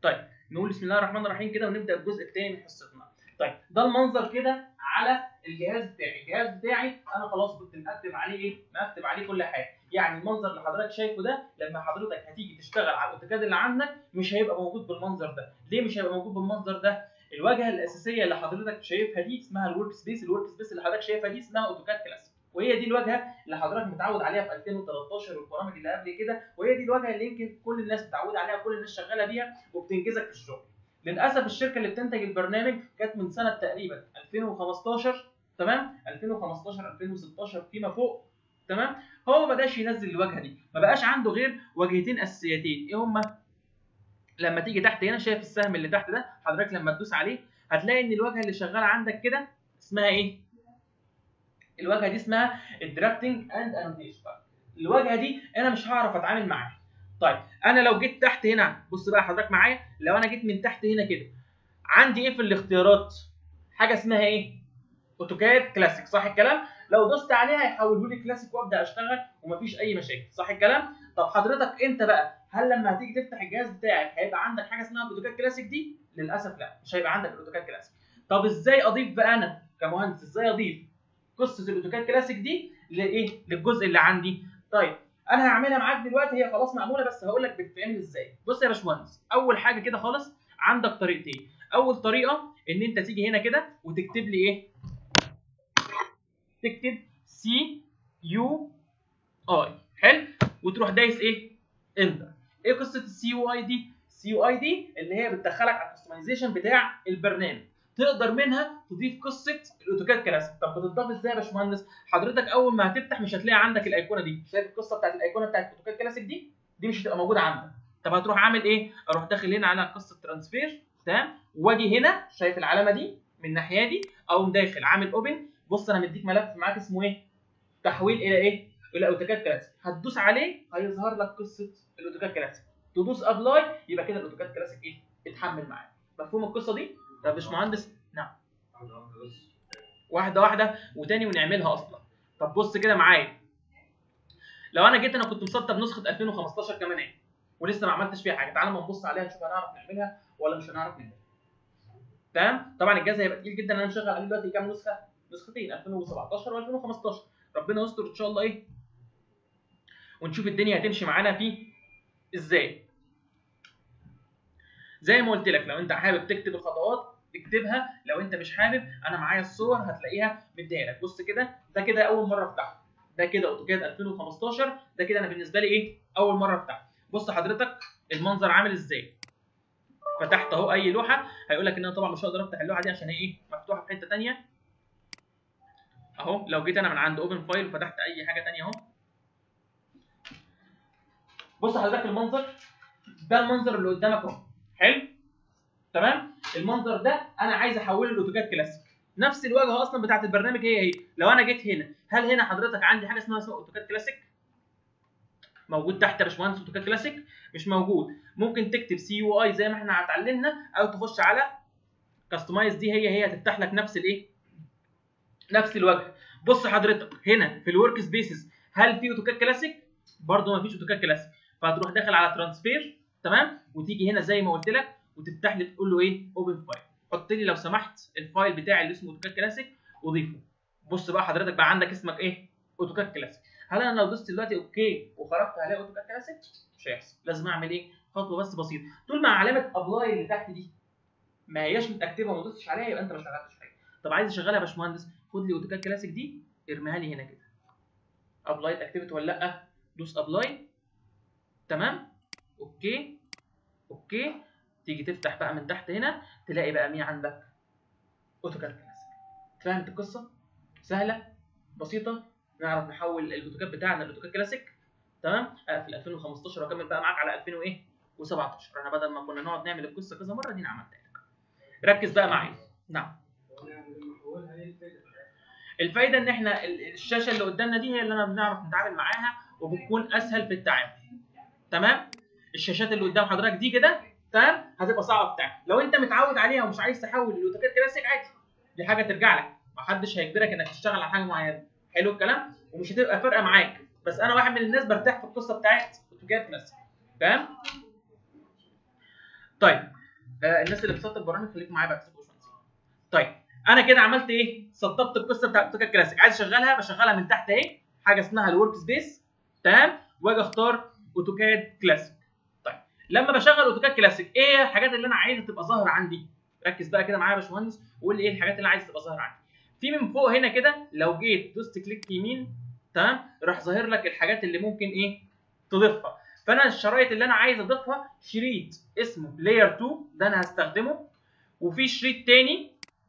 طيب نقول بسم الله الرحمن الرحيم كده ونبدا الجزء الثاني من حصتنا طيب ده المنظر كده على الجهاز بتاعي الجهاز بتاعي انا خلاص كنت مكتب عليه ايه مكتب عليه كل حاجه يعني المنظر اللي حضرتك شايفه ده لما حضرتك هتيجي تشتغل على الاوتوكاد اللي عندك مش هيبقى موجود بالمنظر ده ليه مش هيبقى موجود بالمنظر ده الواجهه الاساسيه اللي حضرتك شايفها دي اسمها الورك سبيس الورك سبيس اللي حضرتك شايفها دي اسمها اوتوكاد كلاسيك وهي دي الواجهه اللي حضرتك متعود عليها في 2013 والبرامج اللي قبل كده وهي دي الواجهه اللي يمكن كل الناس متعوده عليها وكل الناس شغاله بيها وبتنجزك في الشغل للاسف الشركه اللي بتنتج البرنامج كانت من سنه تقريبا 2015 تمام 2015 2016 فيما فوق تمام هو ما بداش ينزل الواجهه دي ما بقاش عنده غير واجهتين اساسيتين ايه هما لما تيجي تحت هنا شايف السهم اللي تحت ده حضرتك لما تدوس عليه هتلاقي ان الواجهه اللي شغاله عندك كده اسمها ايه الواجهه دي اسمها الدرافتنج اند انوتيشن الواجهه دي انا مش هعرف اتعامل معاها طيب انا لو جيت تحت هنا بص بقى حضرتك معايا لو انا جيت من تحت هنا كده عندي ايه في الاختيارات حاجه اسمها ايه اوتوكاد كلاسيك صح الكلام لو دوست عليها هيحوله لي كلاسيك وابدا اشتغل ومفيش اي مشاكل صح الكلام طب حضرتك انت بقى هل لما هتيجي تفتح الجهاز بتاعك هيبقى عندك حاجه اسمها الاوتوكاد كلاسيك دي للاسف لا مش هيبقى عندك الاوتوكاد كلاسيك طب ازاي اضيف بقى انا كمهندس ازاي اضيف قصه الاوتوكاد كلاسيك دي لايه للجزء اللي عندي طيب انا هعملها معاك دلوقتي هي خلاص معموله بس هقول لك بتتعمل ازاي بص يا باشمهندس اول حاجه كده خالص عندك طريقتين اول طريقه ان انت تيجي هنا كده وتكتب لي ايه تكتب سي يو اي حلو وتروح دايس ايه انتر ايه قصه السي يو اي دي السي يو اي دي اللي هي بتدخلك على الكستمايزيشن بتاع البرنامج تقدر منها تضيف قصه الاوتوكاد كلاسيك طب بتضاف ازاي يا باشمهندس حضرتك اول ما هتفتح مش هتلاقي عندك الايقونه دي شايف القصه بتاعت الايقونه بتاعت الاوتوكاد كلاسيك دي دي مش هتبقى موجوده عندك طب هتروح عامل ايه اروح داخل هنا على قصه ترانسفير تمام واجي هنا شايف العلامه دي من الناحيه دي اقوم داخل عامل اوبن بص انا مديك ملف معاك اسمه ايه تحويل الى ايه الى اوتوكاد كلاسيك هتدوس عليه هيظهر لك قصه الاوتوكاد كلاسيك تدوس ابلاي يبقى كده الاوتوكاد كلاسيك ايه اتحمل معاك مفهوم القصه دي طب يا باشمهندس نعم واحده واحده وتاني ونعملها اصلا طب بص كده معايا لو انا جيت انا كنت مسطب نسخه 2015 كمان ايه ولسه ما عملتش فيها حاجه تعالى ما نبص عليها نشوف هنعرف نعملها ولا مش هنعرف نعملها تمام طبعا الجهاز هيبقى تقيل جدا انا مشغل عليه دلوقتي كام نسخه نسختين 2017 و2015 ربنا يستر ان شاء الله ايه ونشوف الدنيا هتمشي معانا فيه ازاي زي ما قلت لك لو انت حابب تكتب الخطوات اكتبها لو انت مش حابب انا معايا الصور هتلاقيها مديها لك بص كده ده كده اول مره افتحه ده كده اوتوكاد 2015 ده كده انا بالنسبه لي ايه اول مره افتحه بص حضرتك المنظر عامل ازاي فتحت اهو اي لوحه هيقول لك ان انا طبعا مش هقدر افتح اللوحه دي عشان هي ايه مفتوحه في حته ثانيه اهو لو جيت انا من عند اوبن فايل وفتحت اي حاجه ثانيه اهو بص حضرتك المنظر ده المنظر اللي قدامك اهو حلو تمام المنظر ده انا عايز احوله لاوتوكاد كلاسيك نفس الواجهه اصلا بتاعت البرنامج هي هي لو انا جيت هنا هل هنا حضرتك عندي حاجه اسمها اسمها اوتوكاد كلاسيك موجود تحت يا باشمهندس اوتوكاد كلاسيك مش موجود ممكن تكتب سي يو اي زي ما احنا اتعلمنا او تخش على كاستمايز دي هي هي هتفتح لك نفس الايه نفس الواجهه بص حضرتك هنا في الورك سبيسز هل في اوتوكاد كلاسيك برضه ما فيش اوتوكاد كلاسيك فهتروح داخل على ترانسفير تمام وتيجي هنا زي ما قلت لك وتفتح لي تقول له ايه اوبن فايل حط لي لو سمحت الفايل بتاعي اللي اسمه اوتوكاد كلاسيك وضيفه بص بقى حضرتك بقى عندك اسمك ايه اوتوكاد كلاسيك هل انا لو دوست دلوقتي اوكي وخرجت هلاقي اوتوكاد كلاسيك مش هيحصل لازم اعمل ايه خطوه بس بسيطه طول ما علامه ابلاي اللي تحت دي ما هياش متاكتفه وما دوستش عليها يبقى انت ما شغلتش حاجه طب عايز اشغلها يا باشمهندس خد لي اوتوكاد كلاسيك دي ارميها لي هنا كده ابلاي اتاكتفت ولا لا دوس ابلاي تمام اوكي اوكي تيجي تفتح بقى من تحت هنا تلاقي بقى مين عندك اوتوكاد كلاسيك فهمت القصه سهله بسيطه نعرف نحول الاوتوكاد بتاعنا لاوتوكاد كلاسيك تمام اقفل 2015 واكمل بقى معاك على 2000 وايه و17 انا بدل ما كنا نقعد نعمل القصه كذا مره دي انا عملتها لك ركز بقى معايا نعم الفايده ان احنا الشاشه اللي قدامنا دي هي اللي انا بنعرف نتعامل معاها وبتكون اسهل في التعامل تمام الشاشات اللي قدام حضرتك دي كده تمام هتبقى صعبه بتاعك لو انت متعود عليها ومش عايز تحول الاوتوكاد كلاسيك عادي دي حاجه ترجع لك محدش هيجبرك انك تشتغل على حاجه معينه حلو الكلام ومش هتبقى فارقه معاك بس انا واحد من الناس برتاح في القصه بتاعت اوتوكاد كلاسيك تمام طيب آه الناس اللي بتسطب برامج خليكم معايا بقى يا باشمهندس. طيب انا كده عملت ايه؟ سطبت القصه بتاعت اوتوكاد كلاسيك عايز اشغلها بشغلها من تحت اهي حاجه اسمها الورك سبيس تمام واجي اختار اوتوكاد كلاسيك طيب لما بشغل اوتوكاد كلاسيك ايه الحاجات اللي انا عايزها تبقى ظاهره عندي ركز بقى كده معايا يا باشمهندس وقول لي ايه الحاجات اللي عايز تبقى ظاهره عندي في من فوق هنا كده لو جيت دوست كليك يمين تمام راح ظاهر لك الحاجات اللي ممكن ايه تضيفها فانا الشرايط اللي انا عايز اضيفها شريط اسمه بلاير 2 ده انا هستخدمه وفي شريط تاني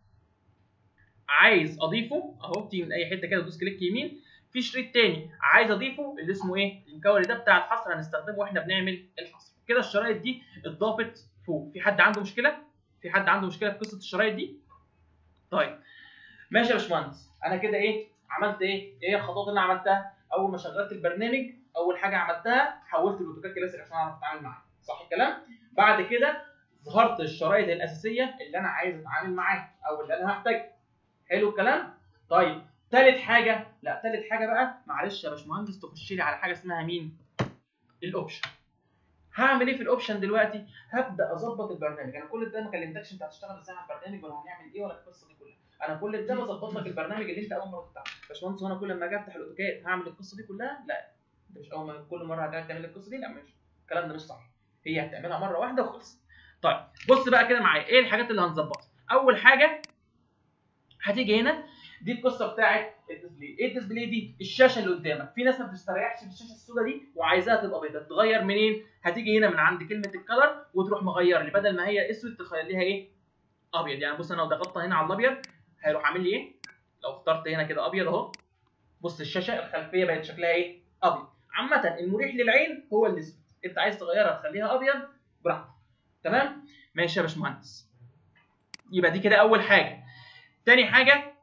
عايز اضيفه اهو تيجي من اي حته كده دوس كليك يمين في شريط تاني عايز اضيفه اللي اسمه ايه المكوري ده بتاع الحصر هنستخدمه واحنا بنعمل الحصر كده الشرايط دي اتضافت فوق في حد عنده مشكله في حد عنده مشكله في قصه الشرايط دي طيب ماشي يا باشمهندس انا كده ايه عملت ايه ايه الخطوات اللي انا عملتها اول ما شغلت البرنامج اول حاجه عملتها حولت الاوتوكاد كلاسيك عشان اعرف اتعامل معاه صح الكلام بعد كده ظهرت الشرايط الاساسيه اللي انا عايز اتعامل معاها او اللي انا هحتاجها حلو الكلام طيب تالت حاجه لا تالت حاجه بقى معلش يا باشمهندس تخش لي على حاجه اسمها مين الاوبشن هعمل ايه في الاوبشن دلوقتي هبدا اظبط البرنامج انا كل ده ما كلمتكش انت هتشتغل ازاي على البرنامج ولا هنعمل ايه ولا القصه دي كلها انا كل ده بظبط لك البرنامج اللي انت اول مره تفتحه باشمهندس وانا كل ما اجي افتح الاوتوكاد هعمل القصه دي كلها لا انت مش اول ما كل مره هتعمل تعمل القصه دي لا مش الكلام ده مش صح هي هتعملها مره واحده وخلص طيب بص بقى كده معايا ايه الحاجات اللي هنظبطها اول حاجه هتيجي هنا دي القصه بتاعت الديسبلاي ايه الديسبلاي دي الشاشه اللي قدامك في ناس ما بتستريحش في الشاشه السوداء دي وعايزاها تبقى بيضاء تغير منين هتيجي هنا من عند كلمه الكلر وتروح مغير لي بدل ما هي اسود تخليها ايه ابيض يعني بص انا لو ضغطت هنا على الابيض هيروح عامل لي ايه لو اخترت هنا كده ابيض اهو بص الشاشه الخلفيه بقت شكلها ايه ابيض عامه المريح للعين هو الاسود انت عايز تغيرها تخليها ابيض براحتك تمام ماشي يا باشمهندس يبقى دي كده اول حاجه تاني حاجه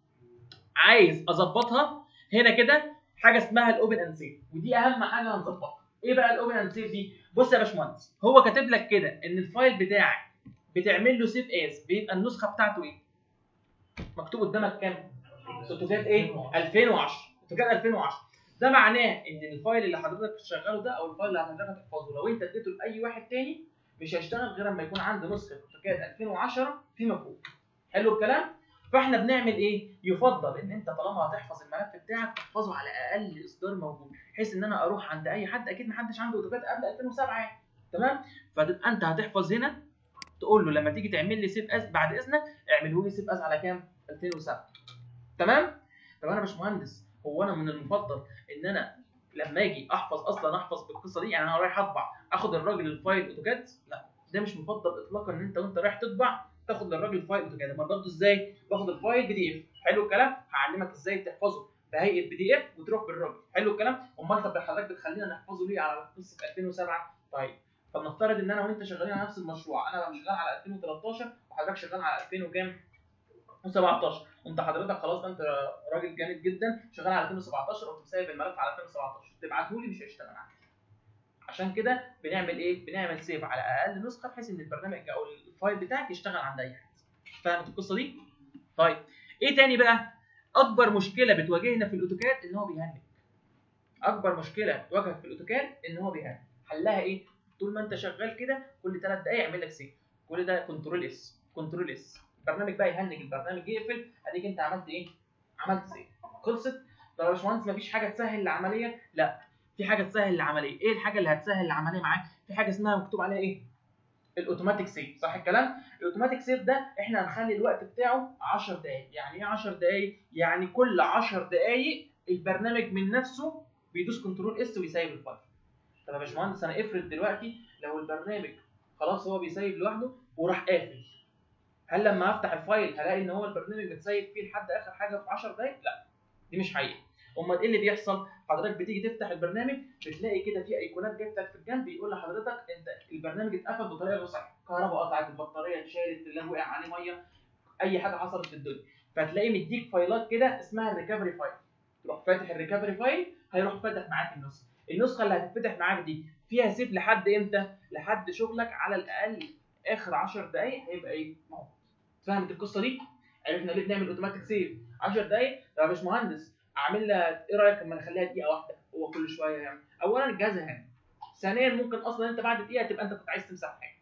عايز اظبطها هنا كده حاجه اسمها الاوبن اند سيف ودي اهم حاجه هنظبطها ايه بقى الاوبن اند سيف دي بص يا باشمهندس هو كاتب لك كده ان الفايل بتاعك بتعمل له سيف از بيبقى النسخه بتاعته ايه مكتوب قدامك كام اوتوكاد ايه 2010 اوتوكاد 2010 ده معناه ان الفايل اللي حضرتك شغاله ده او الفايل اللي حضرتك هتحفظه لو انت اديته لاي واحد تاني مش هيشتغل غير لما يكون عنده نسخه اوتوكاد 2010 فيما فوق حلو الكلام فاحنا بنعمل ايه يفضل ان انت طالما هتحفظ الملف بتاعك تحفظه على اقل اصدار موجود بحيث ان انا اروح عند اي حد اكيد ما حدش عنده اوتوكاد قبل 2007 يعني تمام فتبقى انت هتحفظ هنا تقول له لما تيجي تعمل لي سيف از بعد اذنك اعمله لي سيف از على كام 2007 تمام طب انا مش مهندس هو انا من المفضل ان انا لما اجي احفظ اصلا احفظ بالقصه دي يعني انا رايح اطبع اخد الراجل الفايل اوتوكاد لا ده مش مفضل اطلاقا ان انت وانت رايح تطبع تاخد للراجل الفايل اوتوكاد امال باخده ازاي باخد الفايل بي دي اف حلو الكلام هعلمك ازاي تحفظه بهيئه بي دي اف وتروح بالراجل حلو الكلام امال طب حضرتك بتخلينا نحفظه ليه على قصه 2007 طيب فلنفترض ان انا وانت شغالين على نفس المشروع انا شغال على 2013 وحضرتك شغال على 2000 وكام 2017 انت حضرتك خلاص انت راجل جامد جدا شغال على 2017 وقمت سايب الملف على 2017 تبعته لي مش هيشتغل معاك عشان كده بنعمل ايه بنعمل سيف على اقل نسخه بحيث ان البرنامج او الفايل بتاعك يشتغل عند اي حد فهمت القصه دي طيب ايه تاني بقى اكبر مشكله بتواجهنا في الاوتوكاد ان هو بيهنج اكبر مشكله بتواجهك في الاوتوكاد ان هو بيهنج حلها ايه طول ما انت شغال كده كل 3 دقايق يعمل لك سيف كل ده كنترول اس كنترول اس البرنامج بقى يهنج البرنامج يقفل اديك انت عملت ايه عملت سيف خلصت طب يا باشمهندس مفيش حاجه تسهل العمليه لا في حاجه تسهل العمليه ايه الحاجه اللي هتسهل العمليه معاك في حاجه اسمها مكتوب عليها ايه الاوتوماتيك سيف صح الكلام الاوتوماتيك سيف ده احنا هنخلي الوقت بتاعه 10 دقائق يعني ايه 10 دقائق يعني كل 10 دقائق البرنامج من نفسه بيدوس كنترول اس ويسيب الفايل طب يا باشمهندس انا افرض دلوقتي لو البرنامج خلاص هو بيسيب لوحده وراح قافل هل لما افتح الفايل هلاقي ان هو البرنامج متسيب فيه لحد اخر حاجه في 10 دقائق لا دي مش حقيقه امال ايه اللي بيحصل حضرتك بتيجي تفتح البرنامج بتلاقي كده في ايقونات جت لك في الجنب بيقول لحضرتك انت البرنامج اتقفل بطريقه غير صحيحه كهرباء قطعت البطاريه اتشالت اللي وقع عليه ميه اي حاجه حصلت في الدنيا فتلاقيه مديك فايلات كده اسمها الريكفري فايل تروح فاتح الريكفري فايل هيروح فاتح معاك النسخه النسخه اللي هتتفتح معاك دي فيها سيف لحد امتى لحد شغلك على الاقل اخر 10 دقائق هيبقى ايه موجود فهمت القصه دي عرفنا ليه بنعمل اوتوماتيك سيف 10 دقائق طب يا باشمهندس اعمل لها ايه رايك اما نخليها دقيقه واحده هو كل شويه يعني اولا الجهاز هنا ثانيا ممكن اصلا انت بعد دقيقه تبقى انت كنت عايز تمسح حاجه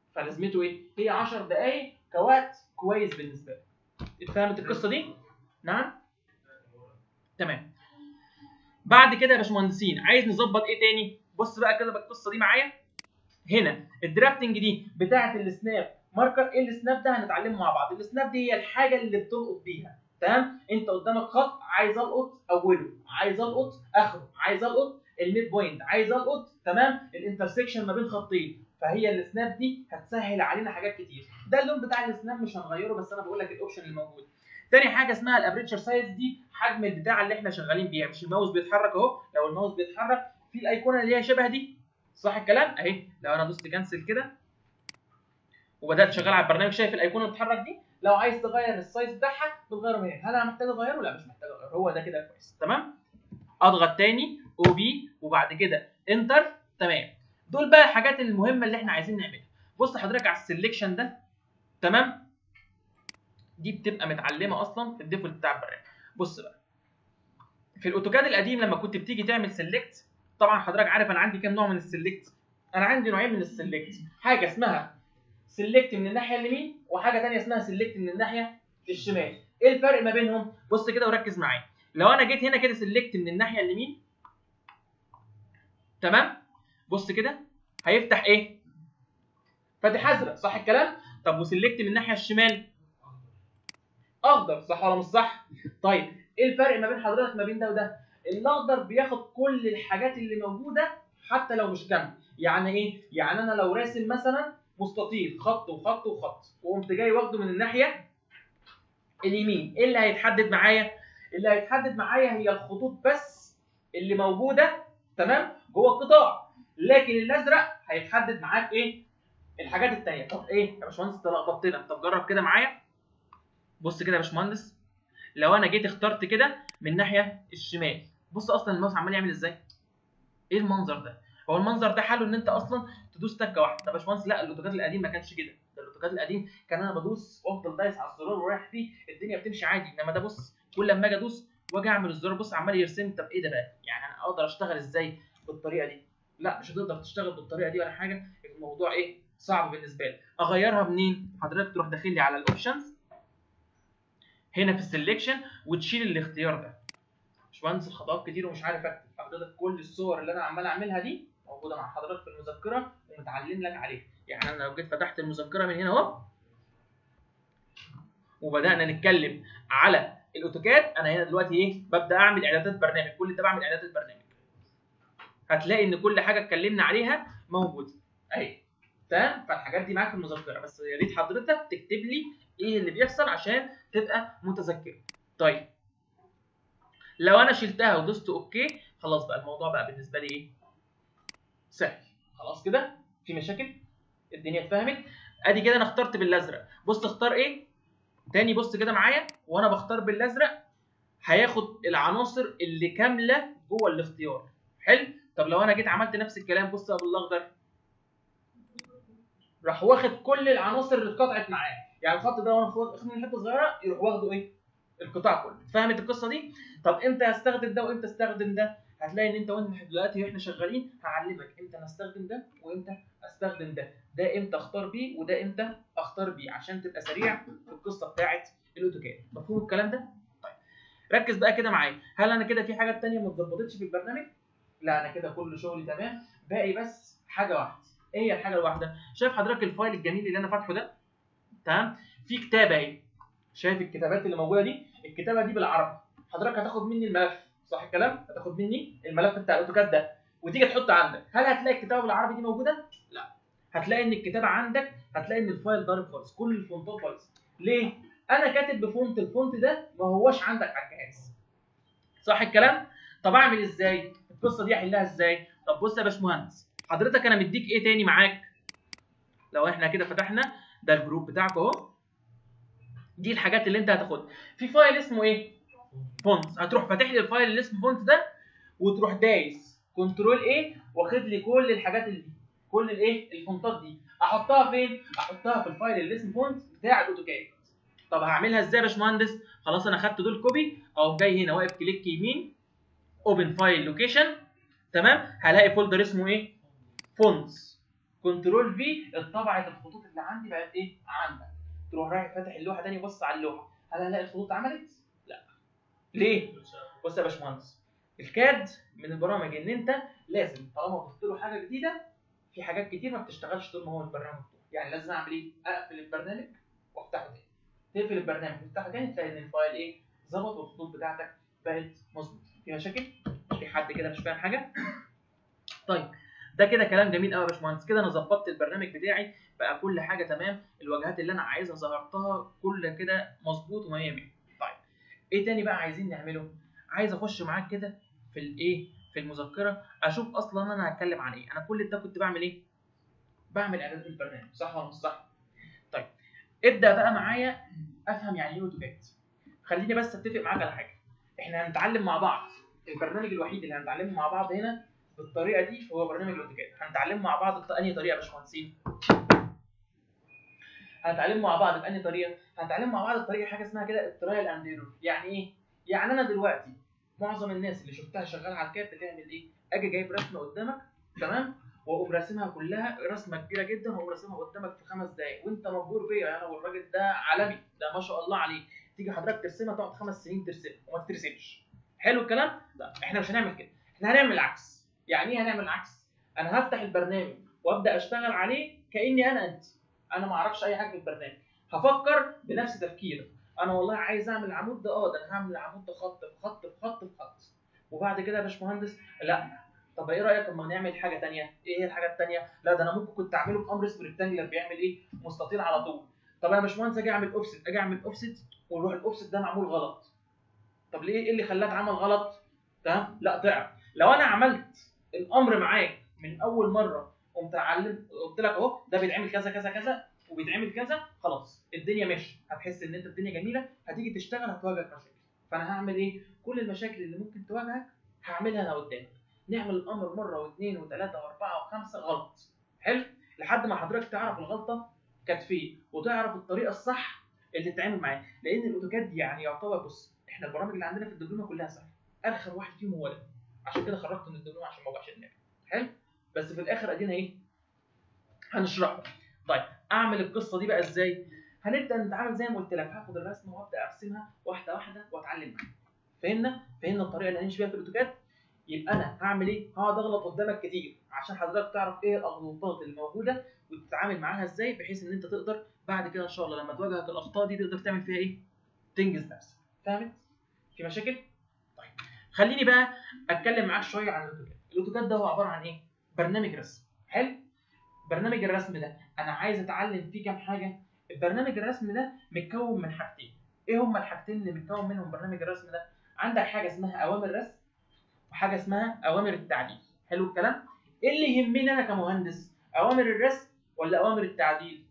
فلازمته ايه هي 10 دقائق كوقت كويس بالنسبه لك اتفهمت القصه دي نعم تمام بعد كده يا باشمهندسين عايز نظبط ايه تاني بص بقى كده بالقصه دي معايا هنا الدرافتنج دي بتاعه السناب ماركر ايه السناب ده هنتعلمه مع بعض السناب دي هي الحاجه اللي بتلقط بيها تمام انت قدامك خط عايز القط اوله عايز القط اخره عايز القط الميد بوينت عايز القط تمام الانترسكشن ما بين خطين فهي السناب دي هتسهل علينا حاجات كتير ده اللون بتاع السناب مش هنغيره بس انا بقول لك الاوبشن اللي موجود تاني حاجه اسمها الابريتشر سايز دي حجم البتاع اللي احنا شغالين بيها مش الماوس بيتحرك اهو لو الماوس بيتحرك في الايقونه اللي هي شبه دي صح الكلام اهي لو انا دوست كانسل كده وبدات شغال على البرنامج شايف الايقونه اللي بتتحرك دي لو عايز تغير السايز بتاعها بتغيره من هنا هل انا محتاج اغيره لا مش محتاج اغيره هو ده كده كويس تمام اضغط تاني او بي وبعد كده انتر تمام دول بقى الحاجات المهمه اللي احنا عايزين نعملها بص حضرتك على السلكشن ده تمام دي بتبقى متعلمه اصلا في الديفولت بتاع البرنامج بص بقى في الاوتوكاد القديم لما كنت بتيجي تعمل سيلكت طبعا حضرتك عارف انا عندي كام نوع من السيلكت انا عندي نوعين من السيلكت حاجه اسمها سيلكت من الناحيه اليمين وحاجه ثانيه اسمها سيلكت من الناحيه الشمال ايه الفرق ما بينهم بص كده وركز معايا لو انا جيت هنا كده سيلكت من الناحيه اليمين تمام بص كده هيفتح ايه فاتح ازرق صح الكلام طب وسيلكت من الناحيه الشمال اخضر صح ولا مش صح طيب ايه الفرق ما بين حضرتك ما بين ده وده الاخضر بياخد كل الحاجات اللي موجوده حتى لو مش كامله يعني ايه يعني انا لو راسم مثلا مستطيل خط وخط وخط وقمت جاي واخده من الناحيه اليمين ايه اللي هيتحدد معايا اللي هيتحدد معايا هي الخطوط بس اللي موجوده تمام جوه القطاع لكن الازرق هيتحدد معاك ايه الحاجات التانية طب ايه يا باشمهندس انت لخبطتنا طب جرب كده معايا بص كده يا باشمهندس لو انا جيت اخترت كده من الناحيه الشمال بص اصلا الماوس عمال يعمل ازاي ايه المنظر ده هو المنظر ده حله ان انت اصلا تدوس تكه واحده طب يا باشمهندس لا الاوتوكاد القديم ما كانش كده ده الاوتوكاد القديم كان انا بدوس وافضل دايس على الزرار ورايح فيه الدنيا بتمشي عادي انما ده بص كل لما اجي ادوس واجي اعمل الزرار بص عمال يرسم طب ايه ده بقى يعني انا اقدر اشتغل ازاي بالطريقه دي لا مش هتقدر تشتغل بالطريقه دي ولا حاجه الموضوع ايه صعب بالنسبه لي اغيرها منين حضرتك تروح داخل لي على الاوبشنز هنا في السلكشن وتشيل الاختيار ده باشمهندس الخطوات كتير ومش عارف اكتب حضرتك كل الصور اللي انا عمال اعملها دي موجوده مع حضرتك في المذكره ومتعلم لك عليها يعني انا لو جيت فتحت المذكره من هنا اهو وبدانا نتكلم على الاوتوكاد انا هنا دلوقتي ايه ببدا اعمل اعدادات برنامج كل ده بعمل اعدادات برنامج هتلاقي ان كل حاجه اتكلمنا عليها موجوده اهي تمام فالحاجات دي معاك في المذكره بس يا ريت حضرتك تكتب لي ايه اللي بيحصل عشان تبقى متذكر طيب لو انا شلتها ودوست اوكي خلاص بقى الموضوع بقى بالنسبه لي ايه سهل خلاص كده في مشاكل الدنيا اتفهمت ادي كده انا اخترت بالازرق بص اختار ايه تاني بص كده معايا وانا بختار بالازرق هياخد العناصر اللي كامله جوه الاختيار حلو طب لو انا جيت عملت نفس الكلام بص بقى بالاخضر راح واخد كل العناصر اللي اتقطعت معاه يعني الخط ده وانا واخد من حته صغيره يروح واخده ايه القطاع كله فهمت القصه دي طب امتى هستخدم ده وامتى استخدم ده هتلاقي ان انت وانت دلوقتي واحنا شغالين هعلمك امتى نستخدم ده وامتى استخدم ده ده امتى اختار بيه وده امتى اختار بيه عشان تبقى سريع في القصه بتاعه الاوتوكاد مفهوم الكلام ده طيب ركز بقى كده معايا هل انا كده في حاجات تانية ما اتظبطتش في البرنامج لا انا كده كل شغلي تمام باقي بس حاجه واحده ايه هي الحاجه الواحده شايف حضرتك الفايل الجميل اللي انا فاتحه ده تمام في كتابه اهي شايف الكتابات اللي موجوده دي الكتابه دي بالعربي حضرتك هتاخد مني الملف صح الكلام هتاخد مني الملف بتاع الاوتوكاد ده وتيجي تحطه عندك هل هتلاقي الكتابه بالعربي دي موجوده لا هتلاقي ان الكتابه عندك هتلاقي ان الفايل ضارب خالص كل الفونتات بايظه ليه انا كاتب بفونت الفونت ده ما هوش عندك على الجهاز صح الكلام طب اعمل ازاي القصه دي احلها ازاي طب بص يا باشمهندس حضرتك انا مديك ايه تاني معاك لو احنا كده فتحنا ده الجروب بتاعك اهو دي الحاجات اللي انت هتاخدها في فايل اسمه ايه فونت هتروح فاتح لي الفايل اللي اسمه فونت ده وتروح دايس كنترول ايه واخد لي كل الحاجات اللي دي كل الايه الفونتات دي احطها فين احطها في الفايل اللي اسمه فونت بتاع الاوتوكاد طب هعملها ازاي يا باشمهندس خلاص انا خدت دول كوبي اقوم جاي هنا واقف كليك يمين اوبن فايل لوكيشن تمام هلاقي فولدر اسمه ايه فونتس كنترول في اتطبعت الخطوط اللي عندي بقت ايه عندك تروح رايح فاتح اللوحه تاني بص على اللوحه هل هلاقي الخطوط عملت لا ليه بص يا باشمهندس الكاد من البرامج ان انت لازم طالما ضفت له حاجه جديده في حاجات كتير ما بتشتغلش طول ما هو البرنامج مفتوح يعني لازم اعمل ايه اقفل البرنامج وافتحه تاني تقفل البرنامج وتفتحه تاني تلاقي ان الفايل ايه ظبط والخطوط بتاعتك بقت مظبوطه في مشاكل في حد كده مش فاهم حاجه طيب ده كده كلام جميل قوي يا باشمهندس كده انا ظبطت البرنامج بتاعي بقى كل حاجه تمام الواجهات اللي انا عايزها ظهرتها كل كده مظبوط و100 100 طيب ايه تاني بقى عايزين نعمله عايز اخش معاك كده في الايه في المذكره اشوف اصلا انا هتكلم عن ايه انا كل ده كنت بعمل ايه بعمل اعداد البرنامج صح ولا مش صح طيب ابدا بقى معايا افهم يعني ايه اوتوكاد خليني بس اتفق معاك على حاجه احنا هنتعلم مع بعض البرنامج الوحيد اللي هنتعلمه مع بعض هنا بالطريقه دي هو برنامج الاوتوكاد هنتعلمه مع بعض بأنهي طريقه يا باشمهندسين هنتعلمه مع بعض بأنهي طريقه هنتعلم مع بعض بطريقه حاجه اسمها كده الترايل اند ايرور يعني ايه يعني انا دلوقتي معظم الناس اللي شفتها شغاله على الكاد بتعمل ايه اجي جايب رسمه قدامك تمام واقوم راسمها كلها رسمه كبيره جدا واقوم راسمها قدامك في خمس دقائق وانت مبهور بيا انا والراجل ده عالمي ده ما شاء الله عليه تيجي حضرتك ترسمها تقعد خمس سنين ترسمها وما ترسمش حلو الكلام لا احنا مش هنعمل كده احنا هنعمل العكس يعني ايه هنعمل العكس انا هفتح البرنامج وابدا اشتغل عليه كاني انا انت انا ما اعرفش اي حاجه في البرنامج هفكر بنفس تفكيرك انا والله عايز اعمل العمود ده اه ده انا هعمل العمود ده خط في خط في خط في خط وبعد كده يا باشمهندس لا طب ايه رايك اما نعمل حاجه ثانيه ايه هي الحاجه الثانيه لا ده انا ممكن كنت اعمله بامر اسمه ريكتانجلر بيعمل ايه مستطيل على طول طب انا يا باشمهندس اجي اعمل اوفست اجي اعمل اوفست ويروح الاوفست ده معمول غلط طب ليه ايه اللي خلاه اتعمل غلط تمام لا ضعف لو انا عملت الامر معاك من اول مره قمت علم قلت لك اهو ده بيتعمل كذا كذا كذا وبيتعمل كذا خلاص الدنيا ماشيه هتحس ان انت الدنيا جميله هتيجي تشتغل هتواجهك مشاكل فانا هعمل ايه كل المشاكل اللي ممكن تواجهك هعملها انا قدامك نعمل الامر مره واثنين وثلاثه واربعه وخمسه غلط حلو لحد ما حضرتك تعرف الغلطه كانت فين وتعرف الطريقه الصح اللي تتعامل معاها لان الاوتوكاد يعني يعتبر بص احنا البرامج اللي عندنا في الدبلومه كلها سهله ارخم واحد فيهم هو ده عشان كده خرجت من الدبلومه عشان ما اوجعش دماغي حلو بس في الاخر ادينا ايه هنشرحه طيب اعمل القصه دي بقى ازاي هنبدا نتعامل زي ما قلت لك هاخد الرسمه وابدا ارسمها واحده واحده واتعلم معاها فهمنا فهمنا الطريقه اللي هنمشي بيها في الاوتوكاد يبقى انا هعمل ايه هقعد اغلط قدامك كتير عشان حضرتك تعرف ايه الاغلاطات اللي موجوده وتتعامل معاها ازاي بحيث ان انت تقدر بعد كده ان شاء الله لما تواجهك الاخطاء دي تقدر تعمل فيها ايه تنجز نفسك فهمت في مشاكل طيب خليني بقى اتكلم معاك شويه عن الاوتوكاد الاوتوكاد ده هو عباره عن ايه برنامج رسم حلو برنامج الرسم ده انا عايز اتعلم فيه كام حاجه البرنامج الرسم ده متكون من حاجتين ايه هما الحاجتين اللي متكون منهم برنامج الرسم ده عندك حاجه اسمها اوامر رسم وحاجه اسمها اوامر التعديل حلو الكلام ايه اللي يهمني انا كمهندس اوامر الرسم ولا اوامر التعديل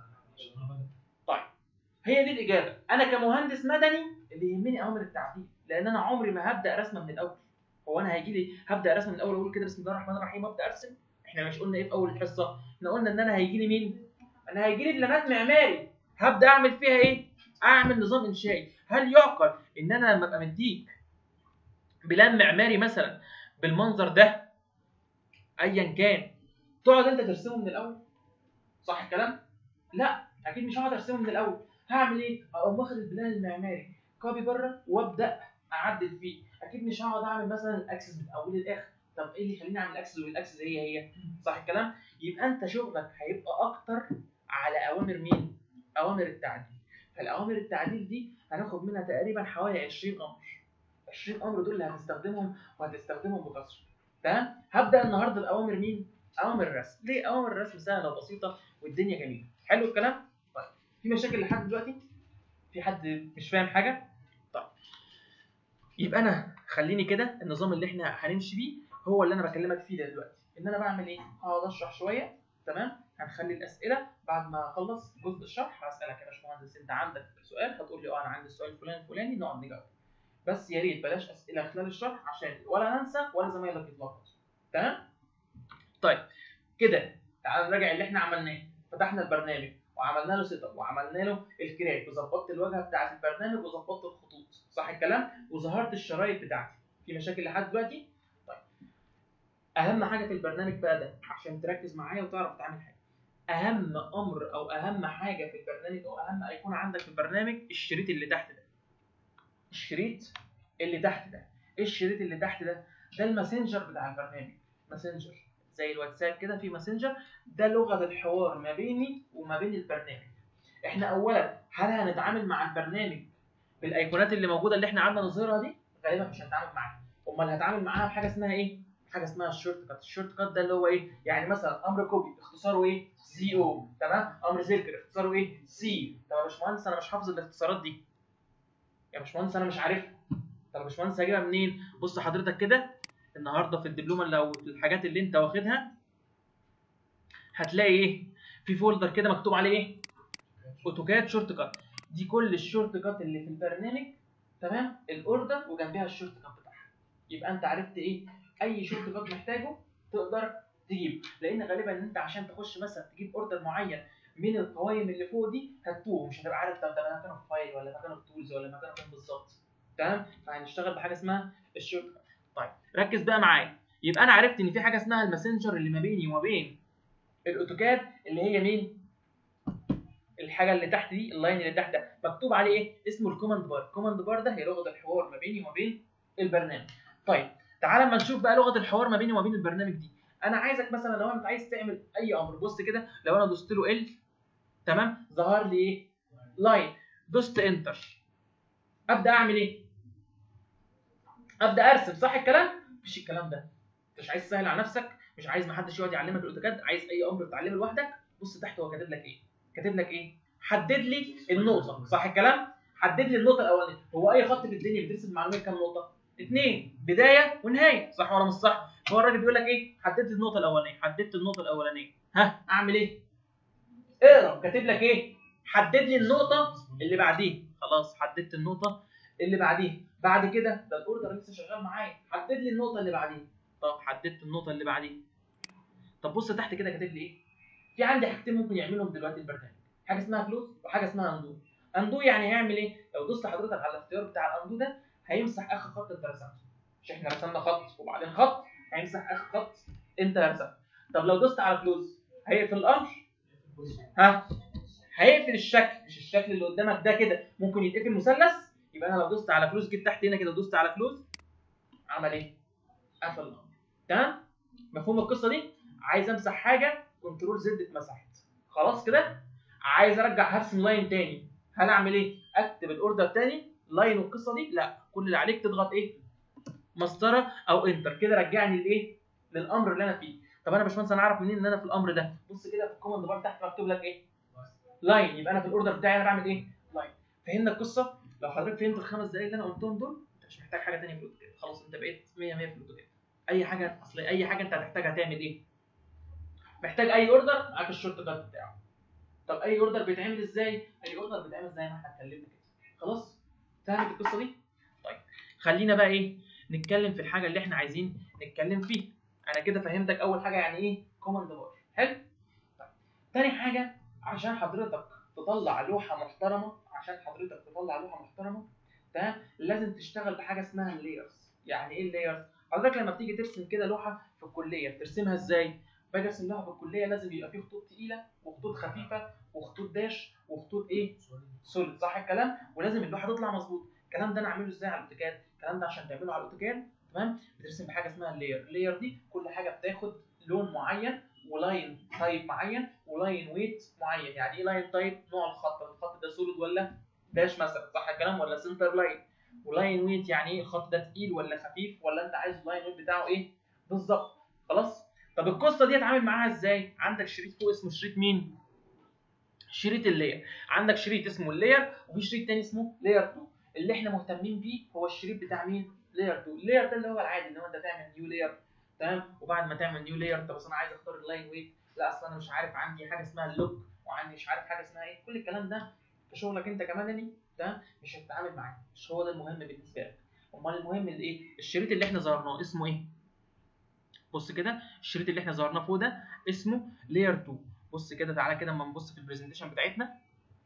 طيب هي دي الاجابه انا كمهندس مدني اللي يهمني اوامر التعديل لان انا عمري ما هبدا رسمه من الاول هو انا هيجي لي هبدا رسم من الاول اقول كده بسم الله الرحمن الرحيم وابدا ارسم احنا مش قلنا ايه في اول الحصه احنا قلنا ان انا هيجي لي مين انا هيجي لي بلانات معماري هبدا اعمل فيها ايه اعمل نظام انشائي هل يعقل ان انا لما ابقى مديك بلان معماري مثلا بالمنظر ده ايا كان تقعد انت ترسمه من الاول صح الكلام لا اكيد مش هقعد ارسمه من الاول هعمل ايه اقوم واخد البلان المعماري كوبي بره وابدا اعدل فيه اكيد مش هقعد اعمل مثلا الاكسس من اول للاخر طب ايه اللي يخليني اعمل اكسس والاكسس هي هي صح الكلام يبقى انت شغلك هيبقى اكتر على اوامر مين اوامر التعديل فالاوامر التعديل دي هناخد منها تقريبا حوالي 20 امر 20 امر دول اللي هتستخدمهم وهتستخدمهم بكثره تمام هبدا النهارده باوامر مين اوامر الرسم ليه اوامر الرسم سهله وبسيطه والدنيا جميله حلو الكلام طيب في مشاكل لحد دلوقتي في حد مش فاهم حاجه طيب يبقى انا خليني كده النظام اللي احنا هنمشي بيه هو اللي انا بكلمك فيه ده دلوقتي ان انا بعمل ايه هقعد اشرح شويه تمام هنخلي الاسئله بعد ما اخلص جزء الشرح هسالك يا باشمهندس انت عندك سؤال هتقول لي اه انا عندي السؤال الفلاني الفلاني نقعد نجاوب بس يا ريت بلاش اسئله خلال الشرح عشان ولا ننسى ولا زمايلك يتلخبطوا تمام طيب كده تعال نراجع اللي احنا عملناه فتحنا البرنامج وعملنا له سيت اب وعملنا له الكراك وظبطت الواجهه بتاعه البرنامج وظبطت الخطوط صح الكلام وظهرت الشرايط بتاعتي في مشاكل لحد دلوقتي طيب اهم حاجه في البرنامج بقى ده عشان تركز معايا وتعرف تعمل حاجه اهم امر او اهم حاجه في البرنامج او اهم ايقونه عندك في البرنامج الشريط اللي تحت ده الشريط اللي تحت ده ايه الشريط اللي تحت ده ده الماسنجر بتاع البرنامج ماسنجر زي الواتساب كده في ماسنجر ده لغه الحوار ما بيني وما بين البرنامج احنا اولا هل هنتعامل مع البرنامج بالايقونات اللي موجوده اللي احنا قعدنا نظهرها دي غالبا مش هنتعامل معاها امال هتعامل معاها بحاجه اسمها ايه حاجه اسمها الشورت كات الشورت كات ده اللي هو ايه يعني مثلا امر كوبي اختصاره ايه سي او تمام امر سيركل اختصاره ايه سي طب يا باشمهندس انا مش حافظ الاختصارات دي يا باشمهندس انا مش عارفها طب يا باشمهندس هجيبها منين بص حضرتك كده النهارده في الدبلومه لو الحاجات اللي انت واخدها هتلاقي ايه في فولدر كده مكتوب عليه ايه اوتوكاد شورت كات دي كل الشورت كات اللي في البرنامج تمام الاوردر وجنبها الشورت كات بتاعها يبقى انت عرفت ايه اي شورت كات محتاجه تقدر تجيب لان غالبا ان انت عشان تخش مثلا تجيب اوردر معين من القوائم اللي فوق دي هتتوه مش هتبقى عارف طب ده مكانه في فايل ولا مكانه في تولز ولا مكانه فين بالظبط تمام فهنشتغل بحاجه اسمها الشورت كات طيب ركز بقى معايا يبقى انا عرفت ان في حاجه اسمها الماسنجر اللي ما بيني وما بين الاوتوكاد اللي هي مين الحاجه اللي تحت دي اللاين اللي تحت ده مكتوب عليه ايه اسمه الكوماند بار الكوماند بار ده هي لغه الحوار ما بيني وما بين البرنامج طيب تعالى اما نشوف بقى لغه الحوار ما بيني وما بين البرنامج دي انا عايزك مثلا لو انت عايز تعمل اي امر بص كده لو انا دوست له ال تمام ظهر لي ايه لاين دوست انتر ابدا اعمل ايه ابدا ارسم صح الكلام مفيش الكلام ده مش عايز تسهل على نفسك مش عايز محدش يقعد يعلمك الاوتوكاد عايز اي امر تتعلمه لوحدك بص تحت هو كاتب لك ايه كاتب لك ايه حدد لي النقطه صح الكلام حدد لي النقطه الاولانيه هو اي خط في الدنيا بترسم معلومات كام نقطه اثنين بدايه ونهايه صح ولا مش صح هو الراجل بيقول لك ايه حددت النقطه الاولانيه حددت النقطه الاولانيه ها اعمل ايه اقرا كاتب لك ايه حدد لي النقطه اللي بعديها خلاص حددت النقطه اللي بعديها بعد كده ده الاوردر لسه شغال معايا حدد لي النقطه اللي بعديها طب حددت النقطه اللي بعديها طب بص تحت كده كاتب لي ايه في عندي حاجتين ممكن يعملهم دلوقتي البرنامج حاجه اسمها كلوز وحاجه اسمها اندو اندو يعني هيعمل ايه لو دوست حضرتك على الاختيار بتاع الاندو ده هيمسح اخر خط انت رسمته مش احنا رسمنا خط وبعدين خط هيمسح اخر خط انت رسمته طب لو دوست على كلوز هيقفل الامر ها هيقفل الشكل مش الشكل اللي قدامك ده كده ممكن يتقفل مثلث يبقى انا لو دوست على كلوز جيت تحت هنا كده ودوست على كلوز عمل ايه قفل الامر تمام مفهوم القصه دي عايز امسح حاجه كنترول زد اتمسحت خلاص كده عايز ارجع هرسم لاين تاني هل اعمل ايه اكتب الاوردر تاني لاين والقصه دي لا كل اللي عليك تضغط ايه مسطره او انتر كده رجعني لايه للامر اللي انا فيه طب انا يا باشمهندس انا اعرف منين ان انا في الامر ده بص كده في الكوماند بار تحت مكتوب لك ايه لاين يبقى انا في الاوردر بتاعي انا بعمل ايه لاين فهمنا القصه لو حضرتك فهمت الخمس دقايق اللي انا قلتهم دول انت مش محتاج حاجه ثانيه في الاوتوكاد خلاص انت بقيت 100 100 في الاوتوكاد اي حاجه اصل اي حاجه انت هتحتاجها تعمل ايه محتاج اي اوردر معاك الشورت كات بتاعه طب اي اوردر بيتعمل ازاي اي اوردر بيتعمل زي ما احنا اتكلمنا كده خلاص فهمت القصه دي طيب خلينا بقى ايه نتكلم في الحاجه اللي احنا عايزين نتكلم فيها انا كده فهمتك اول حاجه يعني ايه كوماند بار حلو طيب تاني حاجه عشان حضرتك تطلع لوحه محترمه عشان حضرتك تطلع لوحه محترمه تمام لازم تشتغل بحاجه اسمها اللايرز يعني ايه اللايرز حضرتك لما بتيجي ترسم كده لوحه في الكليه بترسمها ازاي باجي ارسم لوحه في الكليه لازم يبقى فيه خطوط تقيله وخطوط خفيفه وخطوط داش وخطوط ايه سوليد صح الكلام ولازم اللوحه تطلع مظبوط الكلام ده انا اعمله ازاي على الاوتوكاد الكلام ده عشان تعمله على الاوتوكاد تمام بترسم بحاجه اسمها اللاير اللاير دي كل حاجه بتاخد لون معين ولاين تايب معين ولاين ويت معين يعني ايه لاين تايب نوع الخط الخط ده سوليد ولا داش مثلا صح الكلام ولا سنتر لاين ولاين ويت يعني ايه الخط ده تقيل ولا خفيف ولا انت عايز اللاين ويت بتاعه ايه بالظبط خلاص طب القصه دي اتعامل معاها ازاي عندك شريط فوق اسمه شريط مين شريط اللاير عندك شريط اسمه اللاير وفي شريط تاني اسمه لاير 2 اللي احنا مهتمين بيه هو الشريط بتاع مين لاير 2 اللاير ده اللي هو العادي ان هو انت تعمل نيو لاير تمام وبعد ما تعمل نيو لاير طب اصل انا عايز اختار اللاين ويت لا اصل انا مش عارف عندي حاجه اسمها اللوك وعندي مش عارف حاجه اسمها ايه كل الكلام ده في شغلك انت كمدني تمام مش هتتعامل معاه مش هو ده المهم بالنسبه لك امال المهم الايه الشريط اللي احنا ظهرناه اسمه ايه بص كده الشريط اللي احنا ظهرناه فوق ده اسمه لاير 2 بص كده تعالى كده اما نبص في البرزنتيشن بتاعتنا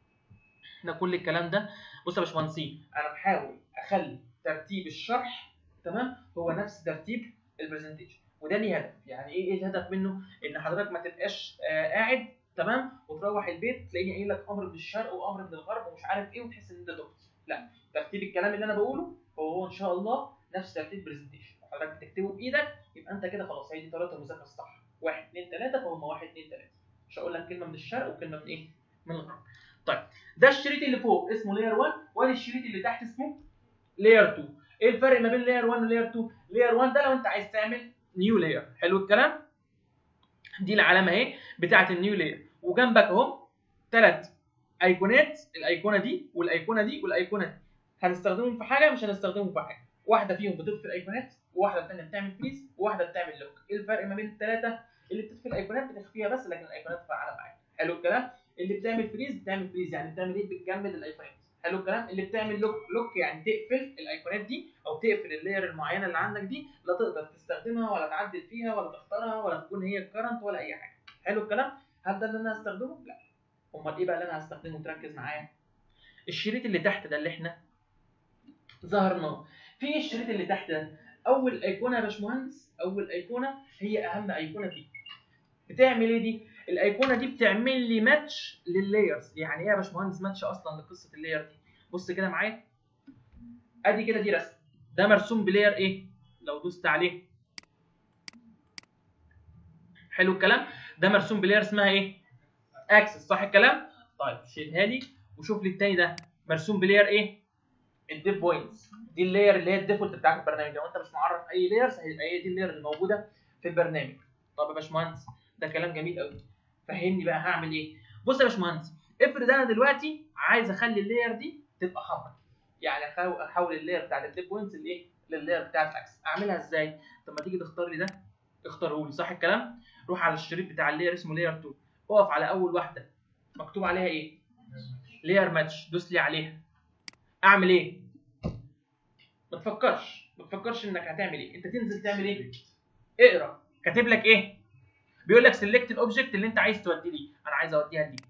احنا كل الكلام ده بص يا باشمهندسين انا بحاول اخلي ترتيب الشرح تمام هو نفس ترتيب البرزنتيشن وده ليه هدف يعني ايه ايه الهدف منه ان حضرتك ما تبقاش آه قاعد تمام وتروح البيت تلاقيني قايل لك امر من الشرق وامر من الغرب ومش عارف ايه وتحس ان انت دكتور لا ترتيب الكلام اللي انا بقوله هو هو ان شاء الله نفس ترتيب برزنتيشن حضرتك بتكتبه بايدك يبقى انت كده خلاص هي دي طريقه المذاكره الصح واحد اثنين ثلاثه فهم واحد اثنين ثلاثه مش هقول لك كلمه من الشرق وكلمه من ايه؟ من الغرب. طيب ده الشريط اللي فوق اسمه لاير 1 وادي الشريط اللي تحت اسمه لاير 2 ايه الفرق ما بين لاير 1 ولاير 2 لاير 1 ده لو انت عايز تعمل نيو لاير حلو الكلام دي العلامه اهي بتاعه النيو لاير وجنبك اهو ثلاث ايقونات الايقونه دي والايقونه دي والايقونه دي هنستخدمهم في حاجه مش هنستخدمهم في حاجه واحده فيهم بتطفي الايقونات وواحده الثانيه بتعمل فريز وواحده بتعمل لوك ايه الفرق ما بين الثلاثه اللي بتطفي الايقونات بتخفيها بس لكن الايقونات فعاله معاك حلو الكلام اللي بتعمل فريز بتعمل فريز يعني بتعمل ايه بتجمد الايقونات حلو الكلام اللي بتعمل لوك لوك يعني تقفل الايقونات دي او تقفل اللاير المعينه اللي عندك دي لا تقدر تستخدمها ولا تعدل فيها ولا تختارها ولا تكون هي الكرنت ولا اي حاجه حلو الكلام هل ده اللي انا هستخدمه لا امال ايه بقى اللي انا هستخدمه تركز معايا الشريط اللي تحت ده اللي احنا ظهرناه في الشريط اللي تحت ده اول ايقونه يا باشمهندس اول ايقونه هي اهم ايقونه فيه بتعمل ايه دي الايقونه دي بتعمل لي ماتش لللايرز يعني ايه يا باشمهندس ماتش اصلا لقصه اللاير دي بص كده معايا ادي كده دي رسم ده مرسوم بلاير ايه لو دوست عليه حلو الكلام ده مرسوم بلاير اسمها ايه اكسس صح الكلام طيب شيلها لي وشوف لي التاني ده مرسوم بلاير ايه الديف بوينتس دي اللاير اللي هي الديفولت بتاعت البرنامج لو انت مش معرف اي لايرز هيبقى هي دي اللاير اللي موجوده في البرنامج طب يا باشمهندس ده كلام جميل قوي فهمني بقى هعمل ايه بص يا باشمهندس افرض انا دلوقتي عايز اخلي اللاير دي تبقى حمراء يعني أخو- احول اللاير بتاعت الديف بوينتس لايه لللاير بتاعت الاكس اعملها ازاي طب ما تيجي تختار لي ده اختاره لي صح الكلام روح على الشريط بتاع اللاير اسمه لاير 2 اقف على اول واحده مكتوب عليها ايه لاير ماتش دوس لي عليها اعمل ايه ما تفكرش ما تفكرش انك هتعمل ايه انت تنزل تعمل ايه اقرا كاتب لك ايه بيقول لك سيلكت الاوبجكت اللي انت عايز توديه ليه انا عايز اوديها لدي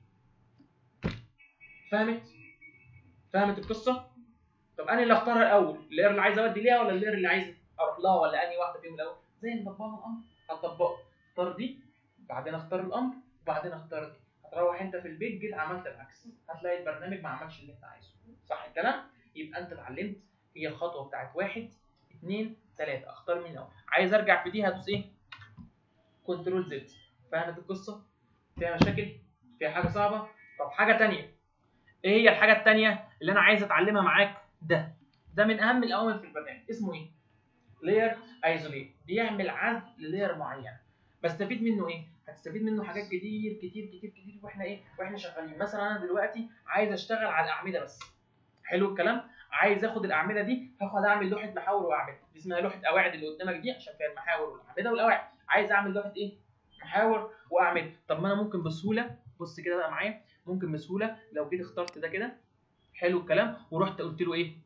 فهمت فهمت القصه طب انا اللي اختارها الاول اللير اللي عايز اودي ليها ولا اللير اللي عايز اروح لها ولا انهي واحده فيهم الاول زي ما طبقنا الامر هتطبقه اختار دي بعدين اختار الامر وبعدين اختار دي هتروح انت في البيت جيت عملت العكس هتلاقي البرنامج ما عملش اللي انت عايزه صح الكلام يبقى انت اتعلمت هي الخطوه بتاعت واحد اثنين ثلاثه اختار مين الاول عايز ارجع في دي هدوس ايه كنترول زد فهمت القصه فيها مشاكل فيها حاجه صعبه طب حاجه تانية ايه هي الحاجه التانية اللي انا عايز اتعلمها معاك ده ده من اهم الاوامر في البرنامج اسمه ايه لاير ايزوليت بيعمل عزل للاير معينه بستفيد منه ايه هتستفيد منه حاجات كتير كتير كتير كتير واحنا ايه واحنا شغالين مثلا انا دلوقتي عايز اشتغل على الاعمده بس حلو الكلام عايز اخد الاعمده دي هاخد اعمل لوحه محاور واعمده دي اسمها لوحه قواعد اللي قدامك دي عشان فيها المحاور والاعمده والقواعد عايز اعمل لوحه ايه محاور واعمده طب ما انا ممكن بسهوله بص كده بقى معايا ممكن بسهوله لو جيت اخترت ده كده حلو الكلام ورحت قلت له ايه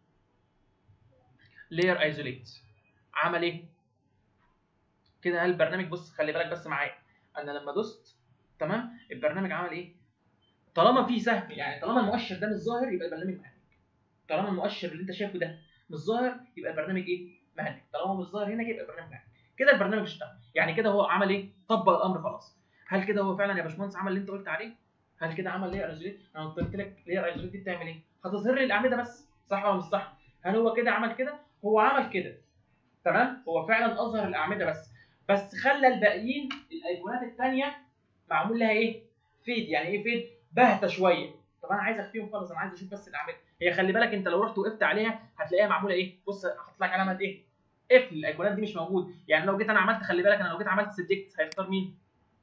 لاير ايزوليت عمل ايه كده هل البرنامج بص خلي بالك بس معايا انا لما دوست تمام البرنامج عمل ايه طالما في سهم يعني طالما المؤشر ده مش ظاهر يبقى البرنامج مهنج طالما المؤشر اللي انت شايفه ده مش ظاهر يبقى البرنامج ايه مهنج طالما مش ظاهر هنا يبقى البرنامج مهنج كده البرنامج اشتغل يعني كده هو عمل ايه طبق الامر خلاص هل كده هو فعلا يا باشمهندس عمل اللي انت قلت عليه هل كده عمل لاير ايزوليت انا قلت لك لاير ايزوليت دي بتعمل ايه هتظهر لي الاعمده بس صح ولا مش صح هل هو كده عمل كده هو عمل كده تمام هو فعلا اظهر الاعمده بس بس خلى الباقيين الايقونات الثانيه معمول لها ايه فيد يعني ايه فيد باهته شويه طب انا عايز اخفيهم خالص انا عايز اشوف بس الاعمده هي خلي بالك انت لو رحت وقفت عليها هتلاقيها معموله ايه بص هحط لك علامه ايه قفل الايقونات دي مش موجود يعني لو جيت انا عملت خلي بالك انا لو جيت عملت سيلكت هيختار مين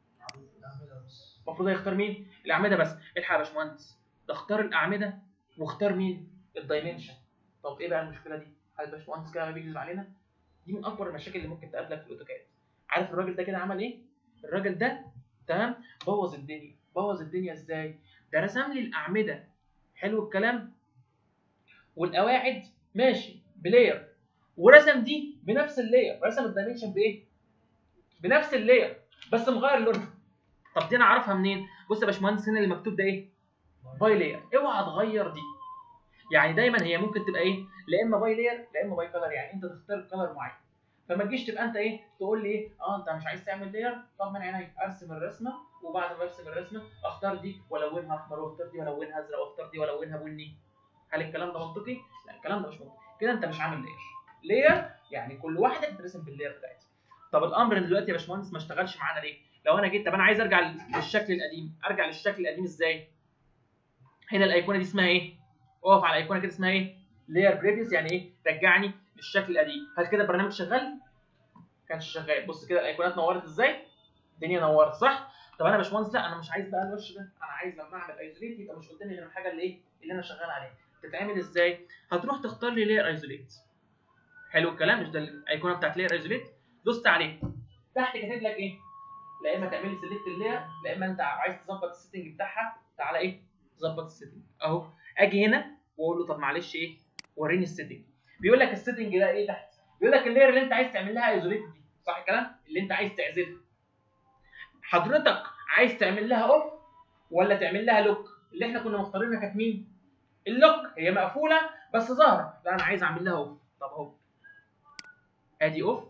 المفروض هيختار مين الاعمده بس الحق يا باشمهندس ده اختار الاعمده واختار مين الدايمنشن طب ايه بقى المشكله دي هل الباشمهندس كده بيكذب علينا دي من اكبر المشاكل اللي ممكن تقابلك في الاوتوكاد عارف الراجل ده كده عمل ايه الراجل ده تمام بوظ الدنيا بوظ الدنيا ازاي ده رسم لي الاعمده حلو الكلام والقواعد ماشي بلاير ورسم دي بنفس اللاير رسم الدايمنشن بايه بنفس اللاير بس مغير لونها طب دي انا اعرفها منين بص يا باشمهندس هنا اللي مكتوب ده ايه باي لاير اوعى تغير دي يعني دايما هي ممكن تبقى ايه لا اما باي لاير لا اما باي كلر يعني انت تختار كلر معين فما تجيش تبقى انت ايه تقول لي ايه اه انت مش عايز تعمل لاير طب من عينيا ارسم الرسمه وبعد ما ارسم الرسمه اختار دي والونها احمر واختار دي والونها ازرق واختار دي والونها بني هل الكلام ده منطقي؟ لا الكلام ده مش منطقي كده انت مش عامل لاير لاير يعني كل واحده بترسم باللاير بتاعتها طب الامر دلوقتي يا باشمهندس ما اشتغلش معانا ليه؟ لو انا جيت طب انا عايز ارجع للشكل القديم ارجع للشكل القديم ازاي؟ هنا الايقونه دي اسمها ايه؟ اقف على الايقونه كده اسمها ايه؟ لاير بريفيوس يعني ايه؟ رجعني للشكل القديم هل كده البرنامج شغال؟ كانش شغال بص كده الايقونات نورت ازاي؟ الدنيا نورت صح؟ طب انا يا باشمهندس لا انا مش عايز بقى الوش ده انا عايز لما اعمل ايزوليت يبقى مش قدامي غير الحاجه اللي ايه؟ اللي انا شغال عليها تتعمل ازاي؟ هتروح تختار لي لاير ايزوليت حلو الكلام مش ده الايقونه بتاعت لاير ايزوليت دوست عليه تحت كاتب لك ايه؟ لا اما تعمل لي سيلكت اللاير لا اما انت عايز تظبط السيتنج بتاعها تعالى ايه؟ ظبط السيتنج اهو اجي هنا واقول له طب معلش ايه؟ وريني السيتنج بيقول لك السيتنج ده ايه تحت؟ بيقول لك اللاير اللي انت عايز تعمل لها ايزوليت دي صح الكلام؟ اللي انت عايز تعزلها حضرتك عايز تعمل لها اوف ولا تعمل لها لوك؟ اللي احنا كنا مختارينها كانت مين؟ اللوك هي مقفوله بس ظاهره لا انا عايز اعمل لها اوف طب اهو ادي اوف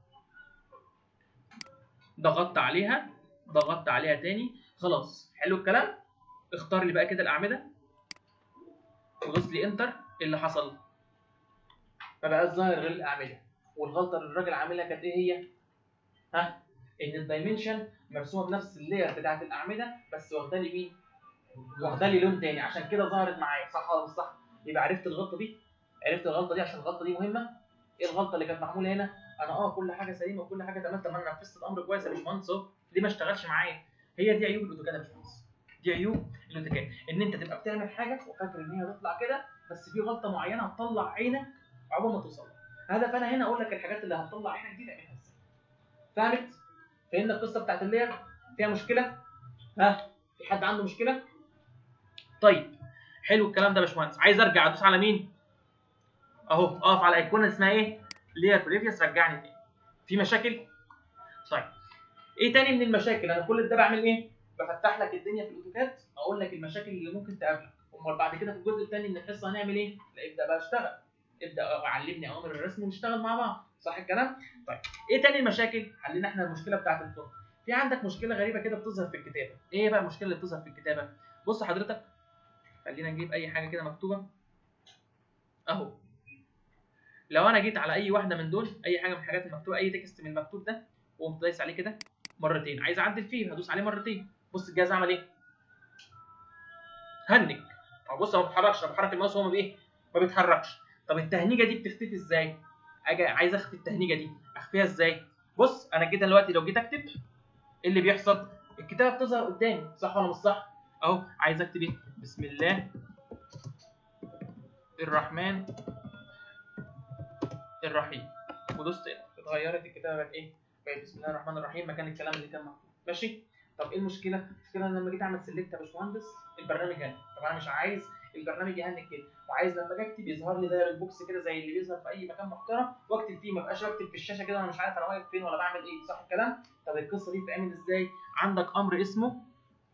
ضغطت عليها ضغطت عليها تاني خلاص حلو الكلام اختار لي بقى كده الاعمده ودوس لي انتر إيه اللي حصل ما بقاش ظاهر غير الاعمده والغلطه اللي الراجل عاملها كانت ايه هي ها ان الدايمنشن مرسومه بنفس اللاير بتاعت الاعمده بس واخده لي مين واخده لي لون تاني عشان كده ظهرت معايا صح ولا مش صح يبقى عرفت الغلطه دي عرفت الغلطه دي عشان الغلطه دي مهمه ايه الغلطه اللي كانت معموله هنا انا اه كل حاجه سليمه وكل حاجه تمام طب انا نفذت الامر كويس يا باشمهندس اهو ليه ما اشتغلش معايا هي دي عيوب الاوتوكاد يا باشمهندس دي عيوب الاوتوكاد ان انت تبقى بتعمل حاجه وفاكر ان هي هتطلع كده بس في غلطه معينه هتطلع عينك عقبال ما توصل هدف انا هنا اقول لك الحاجات اللي هتطلع عينك دي تعملها ازاي فهمت فهمنا القصه بتاعت اللاير فيها مشكله ها في حد عنده مشكله طيب حلو الكلام ده يا باشمهندس عايز ارجع ادوس على مين اهو اقف على ايقونه اسمها ايه لاير بريفيوس رجعني تاني في مشاكل طيب ايه تاني من المشاكل انا كل ده بعمل ايه بفتح لك الدنيا في الاوتوكاد اقول لك المشاكل اللي ممكن تقابلك امال بعد كده في الجزء الثاني من الحصه هنعمل ايه لا ابدا بقى اشتغل ابدا علمني اوامر الرسم ونشتغل مع بعض صح الكلام طيب ايه تاني المشاكل حلينا احنا المشكله بتاعه الفونت في عندك مشكله غريبه كده بتظهر في الكتابه ايه بقى المشكله اللي بتظهر في الكتابه بص حضرتك خلينا نجيب اي حاجه كده مكتوبه اهو لو انا جيت على اي واحده من دول اي حاجه من الحاجات المكتوبه اي تكست من المكتوب ده وقمت دايس عليه كده مرتين عايز اعدل فيه هدوس عليه مرتين بص الجهاز عمل ايه هنج اهو بص هو ما بيتحركش انا بحرك الماوس هو ما بايه ما بيتحركش طب التهنيجه دي بتختفي ازاي اجي عايز اخفي التهنيجه دي اخفيها ازاي بص انا كده دلوقتي لو جيت اكتب ايه اللي بيحصل الكتابه بتظهر قدامي صح ولا مش صح اهو عايز اكتب ايه بسم الله الرحمن الرحيم ودوست اتغيرت الكتابه بقت ايه بقت بسم الله الرحمن الرحيم مكان الكلام اللي كان مكتوب ماشي طب ايه المشكله المشكله ان لما جيت اعمل سيلكت يا باشمهندس البرنامج هنج طب انا مش عايز البرنامج يهنج كده وعايز لما اجي اكتب يظهر لي دايره البوكس كده زي اللي بيظهر في اي مكان محترم واكتب فيه ما بقاش بكتب في الشاشه كده وانا مش عارف انا واقف فين ولا بعمل ايه صح الكلام طب القصه دي بتتعمل ازاي عندك امر اسمه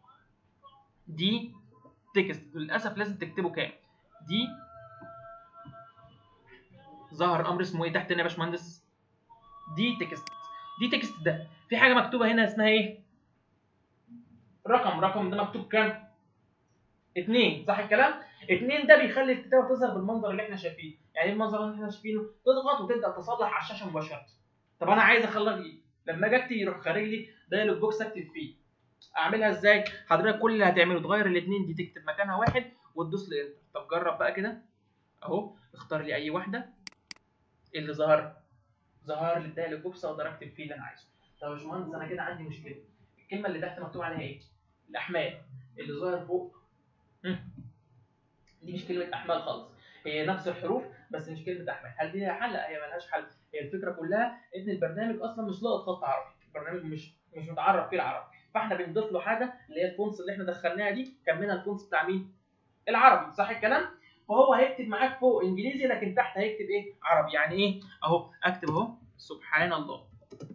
دي تكست للاسف لازم تكتبه كام دي ظهر امر اسمه ايه تحت هنا يا باشمهندس دي تكست دي تكست ده في حاجه مكتوبه هنا اسمها ايه رقم رقم ده مكتوب كام اتنين صح الكلام اتنين ده بيخلي الكتابه تظهر بالمنظر اللي احنا شايفينه يعني المنظر اللي احنا شايفينه تضغط وتبدا تصلح على الشاشه مباشره طب انا عايز اخليه ايه لما اجي اكتب يروح خارج لي دايلوج بوكس اكتب فيه اعملها ازاي حضرتك كل اللي هتعمله تغير الاثنين دي تكتب مكانها واحد وتدوس لانتر طب جرب بقى كده اهو اختار لي اي واحده اللي ظهر ظهر لي الدايلوج بوكس اقدر اكتب فيه اللي انا عايزه طب يا باشمهندس انا كده عندي مشكله الكلمه اللي تحت مكتوب عليها ايه الاحمال اللي ظاهر فوق دي مش كلمه احمال خالص هي نفس الحروف بس مش كلمه احمال هل دي لها حل لا هي ملهاش حل هي الفكره كلها ان البرنامج اصلا مش لاقط خط عربي البرنامج مش مش متعرف فيه العربي فاحنا بنضيف له حاجه اللي هي الفونس اللي احنا دخلناها دي كان منها الفونس بتاع مين العربي صح الكلام فهو هيكتب معاك فوق انجليزي لكن تحت هيكتب ايه عربي يعني ايه اهو اكتب اهو سبحان الله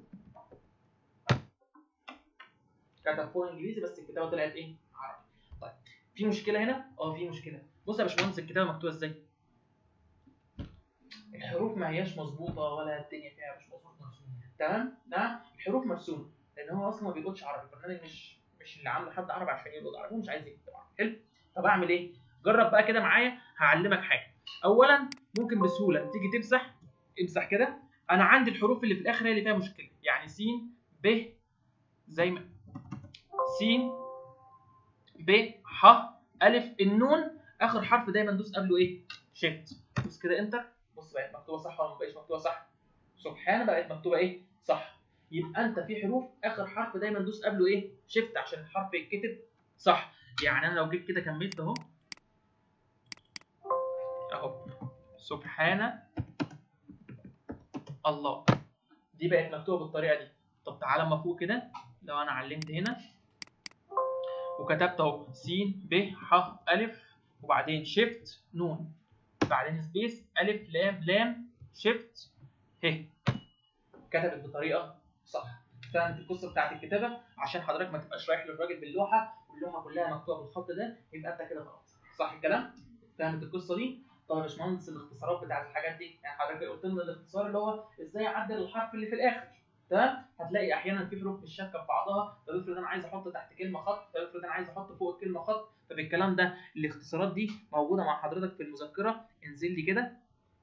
كتب فوق انجليزي بس الكتابه طلعت ايه عربي طيب في مشكله هنا اه في مشكله بص يا باشمهندس الكتابه مكتوبه ازاي الحروف ما هياش مظبوطه ولا الدنيا فيها مش مظبوطه تمام نعم الحروف مرسومه لان هو اصلا ما بيلقطش عربي البرنامج مش مش اللي عامله حد عربي عشان يلقط عربي هو مش عايز يكتب عربي حلو طب اعمل ايه جرب بقى كده معايا هعلمك حاجه اولا ممكن بسهوله تيجي تمسح امسح كده انا عندي الحروف اللي في الاخر هي اللي فيها مشكله يعني س ب زي ما س ب ح الف النون اخر حرف دايما دوس قبله ايه شيفت دوس كده انتر بص بقت مكتوبه صح ولا ما بقتش مكتوبه صح سبحان بقت مكتوبه ايه صح يبقى انت في حروف اخر حرف دايما دوس قبله ايه شيفت عشان الحرف يتكتب صح يعني انا لو جيت كده كملت اهو اهو سبحان الله دي بقت مكتوبه بالطريقه دي طب تعالى اما فوق كده لو انا علمت هنا وكتبت اهو س ب ح الف وبعدين شيفت نون بعدين سبيس الف لام لام شيفت ه كتبت بطريقه صح فهمت القصه بتاعت الكتابه عشان حضرتك ما تبقاش رايح للراجل باللوحه واللوحه كلها مكتوبه بالخط ده يبقى انت كده غلط صح الكلام فهمت القصه دي طب يا باشمهندس الاختصارات بتاعت الحاجات دي يعني حضرتك قلت لنا الاختصار اللي هو ازاي اعدل الحرف اللي في الاخر تمام هتلاقي احيانا في حروف مش شابكه في بعضها طب افرض انا عايز احط تحت كلمه خط طب افرض انا عايز احط فوق الكلمه خط طب الكلام ده الاختصارات دي موجوده مع حضرتك في المذكره انزل لي كده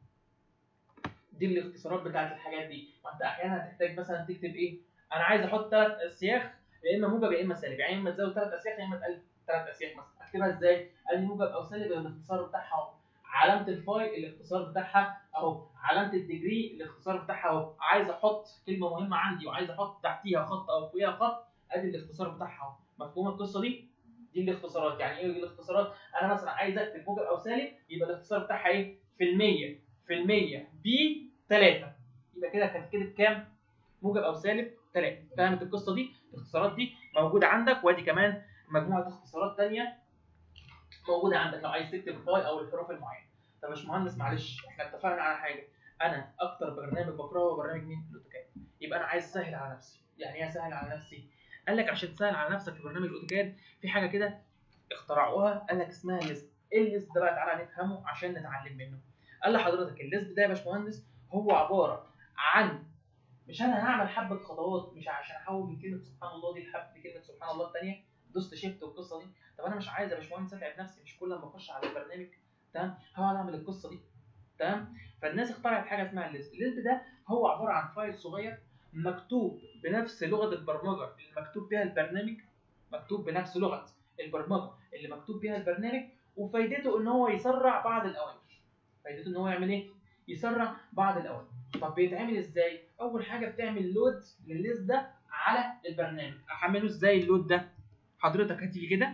دي الاختصارات بتاعت الحاجات دي ما انت احيانا هتحتاج مثلا تكتب ايه انا عايز احط ثلاث اسياخ يا اما موجب يا اما سالب يعني اما تزود ثلاث اسياخ يا اما تقلل ثلاث اسياخ مثلا اكتبها ازاي قال لي موجب او سالب الاختصار بتاعها اهو علامه الفاي الاختصار بتاعها اهو علامه الديجري الاختصار بتاعها اهو عايز احط كلمه مهمه عندي وعايز احط تحتيها خط او فوقيها خط ادي الاختصار بتاعها اهو مفهوم القصه دي دي الاختصارات يعني ايه الاختصارات انا مثلا عايز اكتب موجب او سالب يبقى الاختصار بتاعها ايه في المية في المية بي 3 يبقى كده كانت كده بكام موجب او سالب 3 فهمت القصه دي الاختصارات دي موجوده عندك وادي كمان مجموعه اختصارات ثانيه موجوده عندك لو عايز تكتب الفاي او الحروف المعينه طب يا باشمهندس معلش احنا اتفقنا على حاجه انا اكتر برنامج بكرهه هو برنامج مين الاوتوكاد يبقى انا عايز اسهل على نفسي يعني ايه اسهل على نفسي قال لك عشان تسهل على نفسك في برنامج الاوتوكاد في حاجه كده اخترعوها قال لك اسمها ليست ايه الليست ده بقى تعالى نفهمه عشان نتعلم منه قال لحضرتك الليست ده يا باشمهندس هو عباره عن مش انا هعمل حبه خطوات مش عشان احول من كلمه سبحان الله دي لحب لكلمه سبحان الله الثانيه دوست شيفت والقصه دي طب انا مش عايز يا باشمهندس اتعب نفسي مش كل ما اخش على البرنامج تمام هقعد اعمل القصه دي تمام فالناس اخترعت حاجه اسمها الليست الليست ده هو عباره عن فايل صغير مكتوب بنفس لغه البرمجه اللي مكتوب بيها البرنامج مكتوب بنفس لغه البرمجه اللي مكتوب بيها البرنامج وفايدته ان هو يسرع بعض الاوامر فايدته ان هو يعمل ايه يسرع بعض الاوامر طب بيتعمل ازاي اول حاجه بتعمل لود للليست ده على البرنامج احمله ازاي اللود ده حضرتك هتيجي كده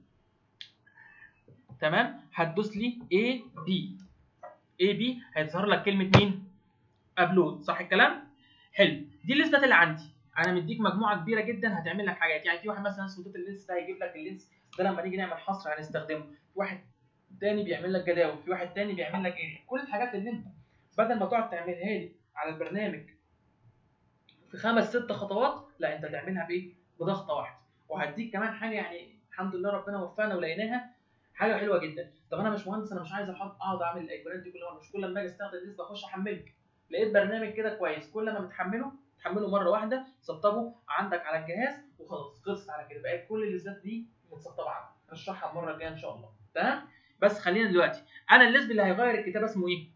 تمام هتدوس لي A B A B هيظهر لك كلمه مين ابلود صح الكلام حلو دي الليستات اللي عندي انا مديك مجموعه كبيره جدا هتعمل لك حاجات يعني في واحد مثلا اسمه توتال لينس ده هيجيب لك اللينس ده لما نيجي نعمل حصر هنستخدمه في واحد تاني بيعمل لك جداول في واحد تاني بيعمل لك ايه كل الحاجات اللي انت بدل ما تقعد تعملها لي على البرنامج في خمس ست خطوات لا انت تعملها بايه بضغطه واحده وهديك كمان حاجه يعني الحمد لله ربنا وفقنا ولقيناها حاجه حلوه جدا طب انا مش مهندس انا مش عايز احط اقعد اعمل الاجبارات دي كل مره مش كل ما اجي استخدم لسه اخش احمله لقيت برنامج كده كويس كل ما بتحمله تحمله مره واحده سطبه عندك على الجهاز وخلاص خلصت على كده بقت كل الليستات دي متسطبه عندك هنشرحها المره الجايه ان شاء الله تمام بس خلينا دلوقتي انا الليست اللي هيغير الكتابه اسمه ايه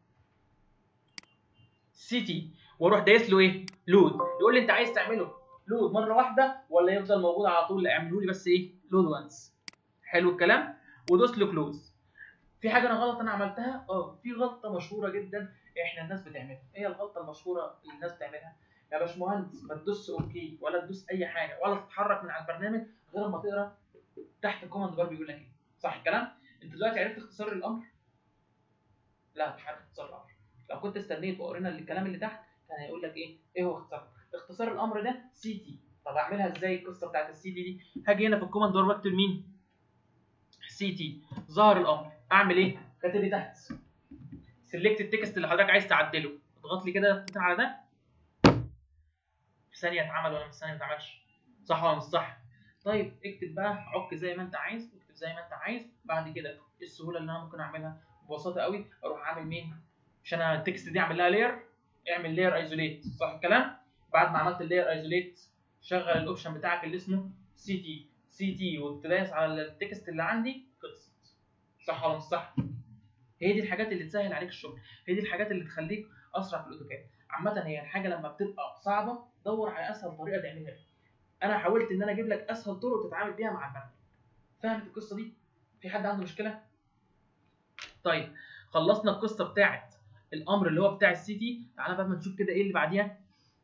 سي تي واروح دايس له ايه لود يقول لي انت عايز تعمله لود مره واحده ولا يفضل موجود على طول لا اعمله لي بس ايه لود وانس حلو الكلام ودوس له كلوز في حاجه انا غلط انا عملتها اه في غلطه مشهوره جدا احنا الناس بتعملها ايه الغلطه المشهوره اللي الناس بتعملها يا باشمهندس ما تدوس اوكي ولا تدوس اي حاجه ولا تتحرك من على البرنامج غير ما تقرا تحت الكوماند بار بيقول لك ايه صح الكلام انت دلوقتي عرفت اختصار الامر لا مش عارف اختصار الامر لو كنت استنيت وقرينا الكلام اللي تحت كان هيقول لك ايه ايه هو اختصار اختصار الامر ده سي تي طب اعملها ازاي القصه بتاعت السي تي دي هاجي هنا في الكوماند بار واكتب مين سي تي ظهر الامر اعمل ايه كاتب لي تحت سيلكت التكست اللي حضرتك عايز تعدله اضغط لي كده على ده في ثانيه اتعمل ولا في ثانيه ما اتعملش صح ولا مش صح طيب اكتب بقى عك زي ما انت عايز اكتب زي ما انت عايز بعد كده ايه السهوله اللي انا ممكن اعملها ببساطه قوي اروح اعمل مين مش انا التكست دي اعمل لها لاير اعمل لاير ايزوليت صح الكلام بعد ما عملت اللاير ايزوليت شغل الاوبشن بتاعك اللي اسمه سي تي سي تي وتداس على التكست اللي عندي خلصت صح ولا مش صح هي دي الحاجات اللي تسهل عليك الشغل هي دي الحاجات اللي تخليك اسرع في الاوتوكاد عامه هي الحاجه لما بتبقى صعبه دور على اسهل طريقه تعملها بيها انا حاولت ان انا اجيب لك اسهل طرق تتعامل بيها مع البرنامج فاهم القصه دي في حد عنده مشكله طيب خلصنا القصه بتاعت الامر اللي هو بتاع السي تي تعالى بقى ما نشوف كده ايه اللي بعديها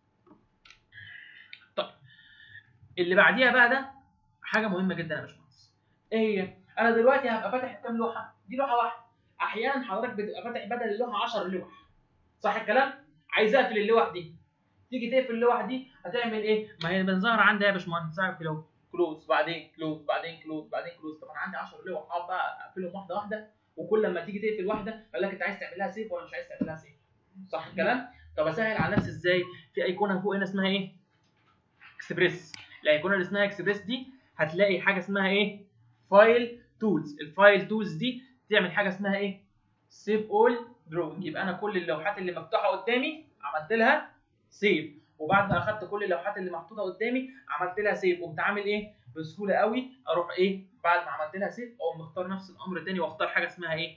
طيب اللي بعديها بقى ده حاجه مهمه جدا يا باشمهندس ايه هي انا دلوقتي هبقى فاتح كام لوحه دي لوحه واحده احيانا حضرتك بتبقى فاتح بدل اللوحه 10 لوح صح الكلام عايز اقفل اللوح دي تيجي تقفل اللوح دي هتعمل ايه ما هي بنظهر عندي يا باشمهندس اقفل اهو كلوز بعدين كلوز بعدين كلوز بعدين كلوز طب انا عندي 10 لوح اقعد بقى اقفلهم واحده واحده وكل لما تيجي تقفل واحده يقول لك انت عايز تعمل لها سيف ولا مش عايز تعمل لها سيف صح الكلام طب اسهل على نفسي ازاي في ايقونه فوق هنا اسمها ايه اكسبريس الايقونه اللي اسمها اكسبريس دي هتلاقي حاجه اسمها ايه فايل تولز الفايل تولز دي تعمل حاجه اسمها ايه سيف اول دروينج يبقى انا كل اللوحات اللي مفتوحه قدامي عملت لها سيف وبعد ما اخدت كل اللوحات اللي محطوطه قدامي عملت لها سيف قمت عامل ايه بسهوله قوي اروح ايه بعد ما عملت لها سيف اقوم مختار نفس الامر تاني واختار حاجه اسمها ايه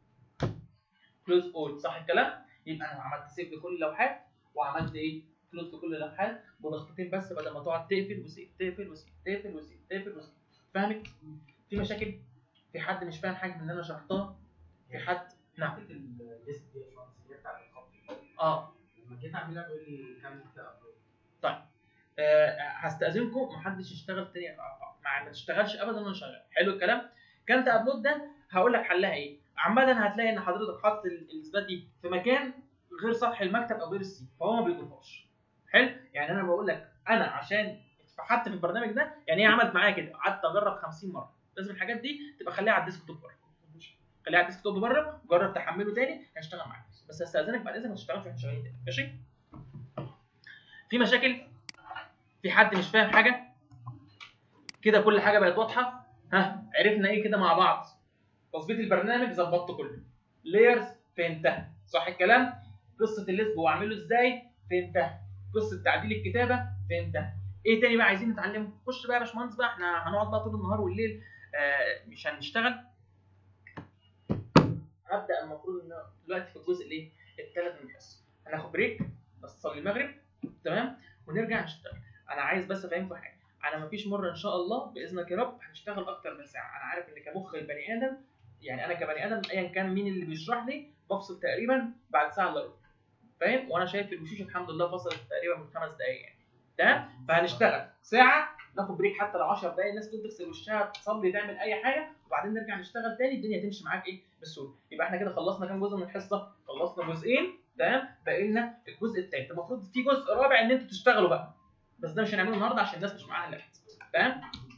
كلوز اول صح الكلام يبقى انا عملت سيف لكل اللوحات وعملت ايه كلوز لكل اللوحات بضغطتين بس بدل ما تقعد تقفل وسيف تقفل وسيف تقفل وسيف تقفل وسيف فاهمك في مشاكل في حد مش فاهم حاجه من اللي انا شرحتها في حد نعم حته الليست دي يا باشمهندس اللي هي بتاعت الخط اه لما جيت اعملها بيقول لي كام ابلود آه، هستأذنكم محدش يشتغل تاني مع ما تشتغلش ابدا وانا شغال حلو الكلام كانت ابلود ده هقول لك حلها ايه عامه هتلاقي ان حضرتك حاطط ال- الاثبات دي في مكان غير سطح المكتب او غير السي فهو ما بيضيفهاش حلو يعني انا بقول لك انا عشان اتفحت في البرنامج ده يعني هي عملت معايا كده قعدت اجرب 50 مره لازم الحاجات دي تبقى خليها على الديسك توب بره خليها على الديسك توب بره وجرب تحمله تاني هيشتغل معاك بس هستأذنك بعد اذنك ما تشتغلش واحنا شغالين تاني ماشي في مشاكل في حد مش فاهم حاجه كده كل حاجه بقت واضحه ها عرفنا ايه كده مع بعض تظبيط البرنامج ظبطته كله لايرز فهمتها صح الكلام قصه الليسب واعمله ازاي فهمتها قصه تعديل الكتابه فهمتها ايه تاني بقى عايزين نتعلمه خش بقى يا باشمهندس بقى احنا هنقعد بقى طول النهار والليل آه مش هنشتغل هبدا المفروض ان دلوقتي في الجزء الايه الثالث من الحصه هناخد بريك بس نصلي المغرب تمام ونرجع نشتغل انا عايز بس افهمكم حاجه انا مفيش مره ان شاء الله باذنك يا رب هنشتغل اكتر من ساعه انا عارف ان كمخ البني ادم يعني انا كبني ادم ايا كان مين اللي بيشرح لي بفصل تقريبا بعد ساعه الا ربع فاهم وانا شايف الوشوش الحمد لله فصلت تقريبا من خمس دقائق يعني تمام فهنشتغل ساعه ناخد بريك حتى لو 10 دقائق الناس تقوم تغسل وشها تصلي تعمل اي حاجه وبعدين نرجع نشتغل تاني الدنيا تمشي معاك ايه بسهوله يبقى احنا كده خلصنا كام جزء من الحصه خلصنا جزئين تمام باقي لنا الجزء الثالث المفروض في جزء رابع ان انتوا تشتغلوا بقى بس ده مش هنعمله النهارده عشان الناس مش معاها لحد تمام